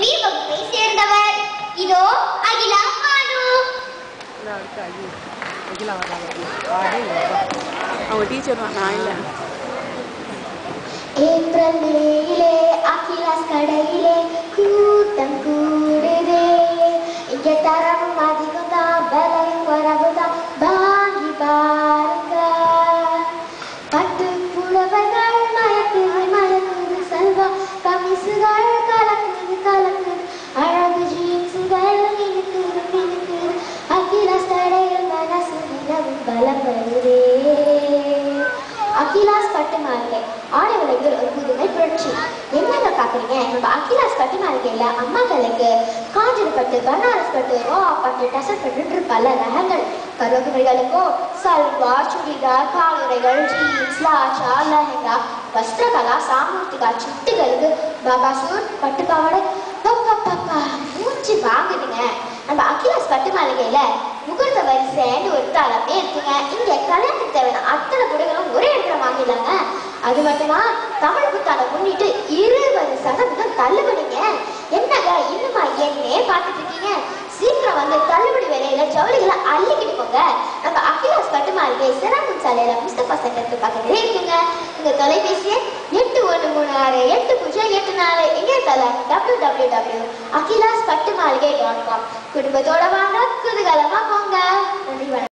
B வகுப்பை சேர்ந்தவர் இதோ அகிலா பானு இல்லை அடுத்து அகி அகிலா வர்றாங்க ஆடே அவங்க டீச்சர் நான் இல்லை ஏப்ரல் மேயிலே அகிலாஸ் கடையிலே கூட்டம் கூடுதே இங்க தரவும் அதிகம் தான் விலையும் குறவு தான் வாங்கி பாருங்க பட்டு புடவைகள் மயக்குது மயக்குது செல்வா கமிசுகள் கலக்குது கலக்குது அழகு ஜீன்ஸுகள் மினுக்குது மினுக்குது அகிலாஸ் கடையில் மனசு தினமும் பலம் வருதே அகிலாஸ் பட்டு மாளிகை ஆடை உலகில் ஒரு புதுமை புரட்சி என்னங்க பாக்குறீங்க நம்ம அகிலாஸ் பட்டு மாளிகையில அம்மாக்களுக்கு காஞ்சன பட்டு பனாரஸ் பட்டு ரா பட்டு டசர் பட்டு பல ரகங்கள் கருவகுமைகளுக்கோ சல்வார் சுடிதார் காலுரைகள் ஜீன்ஸ் லாச்சா லெஹங்கா வஸ்திரகலா சாமூர்த்திகா சுட்டுகளுக்கு பாபா சூட் பட்டு பாவாடை பப்பா பப்பா மூச்சு வாங்குதுங்க நம்ம அகிலாஸ் பட்டு மாளிகையில முகூர்த்த வரிசைன்னு ஒரு தளமே இருக்குங்க இங்க கல்யாணத்துக்கு தேவையான அத்தனை புடைகளும் ஒரே இடத்துல வாங்கிடலாங்க அது மட்டுமா தமிழ் புத்தாண்டை முன்னிட்டு இருபது சதவீதம் தள்ளுபடிங்க என்னங்க இன்னுமா என்னே பார்த்துட்டு இருக்கீங்க சீக்கிரம் வந்து தள்ளுபடி விலையில ஜவுளிகளை அள்ளிக்கிட்டு போங்க நம்ம அகிலாஸ் பட்டு மாளிகை சிறப்பு சாலையில முஸ்தபா சென்டருக்கு பக்கத்துல இருக்குங்க உங்க தொலைபேசி எண் எட்டு ஒன்று மூணு ஆறு எட்டு பூஜ்ஜியம் எட்டு நாலு இணையதளம் டபிள்யூ டபிள்யூ டபிள்யூ அகிலாஸ் பட்டு மாளிகை டாட் காம் குடும்பத்தோட வாங்க குதூகலமா போங்க நன்றி வணக்கம்